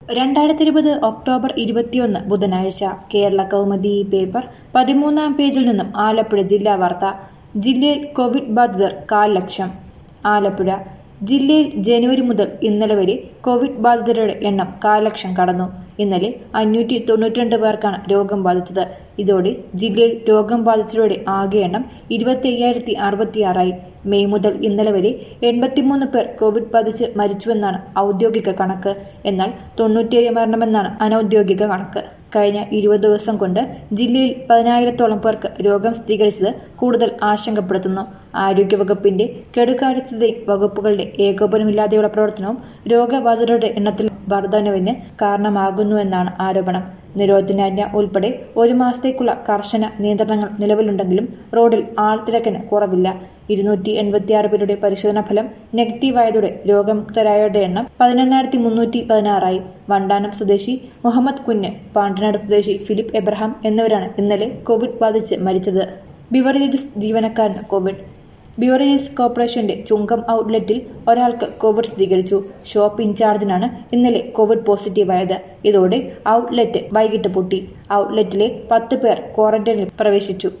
രണ്ടായിരത്തി ഇരുപത് ഒക്ടോബർ ഇരുപത്തിയൊന്ന് ബുധനാഴ്ച കേരള കൗമുദി പേപ്പർ പതിമൂന്നാം പേജിൽ നിന്നും ആലപ്പുഴ ജില്ലാ വാർത്ത ജില്ലയിൽ കോവിഡ് ബാധിതർ കാൽ ലക്ഷം ആലപ്പുഴ ജില്ലയിൽ ജനുവരി മുതൽ ഇന്നലെ വരെ കോവിഡ് ബാധിതരുടെ എണ്ണം കാൽ ലക്ഷം കടന്നു ഇന്നലെ അഞ്ഞൂറ്റി തൊണ്ണൂറ്റിരണ്ട് പേർക്കാണ് രോഗം ബാധിച്ചത് ഇതോടെ ജില്ലയിൽ രോഗം ബാധിച്ചവരുടെ ആകെ എണ്ണം ഇരുപത്തി അയ്യായിരത്തി അറുപത്തിയാറായി മെയ് മുതൽ ഇന്നലെ വരെ എൺപത്തിമൂന്ന് പേർ കോവിഡ് ബാധിച്ച് മരിച്ചുവെന്നാണ് ഔദ്യോഗിക കണക്ക് എന്നാൽ തൊണ്ണൂറ്റിയേഴ് മരണമെന്നാണ് അനൌദ്യോഗിക കണക്ക് കഴിഞ്ഞ ഇരുപത് ദിവസം കൊണ്ട് ജില്ലയിൽ പതിനായിരത്തോളം പേർക്ക് രോഗം സ്ഥിരീകരിച്ചത് കൂടുതൽ ആശങ്കപ്പെടുത്തുന്നു ആരോഗ്യവകുപ്പിന്റെ കെടുകാര്യസ്ഥതയും വകുപ്പുകളുടെ ഏകോപനമില്ലാതെയുള്ള പ്രവർത്തനവും രോഗബാധിതരുടെ എണ്ണത്തിൽ വർധനവിന് കാരണമാകുന്നുവെന്നാണ് ആരോപണം നിരോധനാജ്ഞ ഉൾപ്പെടെ ഒരു മാസത്തേക്കുള്ള കർശന നിയന്ത്രണങ്ങൾ നിലവിലുണ്ടെങ്കിലും റോഡിൽ ആൾത്തിരക്കിന് കുറവില്ല ഇരുന്നൂറ്റി എൺപത്തിയാറ് പേരുടെ പരിശോധനാ ഫലം നെഗറ്റീവായതോടെ രോഗമുക്തരായവരുടെ എണ്ണം പതിനെണ്ണായിരത്തി മുന്നൂറ്റി പതിനാറായി വണ്ടാനം സ്വദേശി മുഹമ്മദ് കുഞ്ഞ് പാണ്ടനാട് സ്വദേശി ഫിലിപ്പ് എബ്രഹാം എന്നിവരാണ് ഇന്നലെ കോവിഡ് ബാധിച്ച് മരിച്ചത് ബിവറേജസ് ജീവനക്കാരന് കോവിഡ് ബിവറേജസ് കോർപ്പറേഷന്റെ ചുങ്കം ഔട്ട്ലെറ്റിൽ ഒരാൾക്ക് കോവിഡ് സ്ഥിരീകരിച്ചു ഷോപ്പ് ഇൻചാർജിനാണ് ഇന്നലെ കോവിഡ് പോസിറ്റീവായത് ഇതോടെ ഔട്ട്ലെറ്റ് വൈകിട്ട് പൂട്ടി ഔട്ട്ലെറ്റിലെ പത്ത് പേർ ക്വാറന്റൈനിൽ പ്രവേശിച്ചു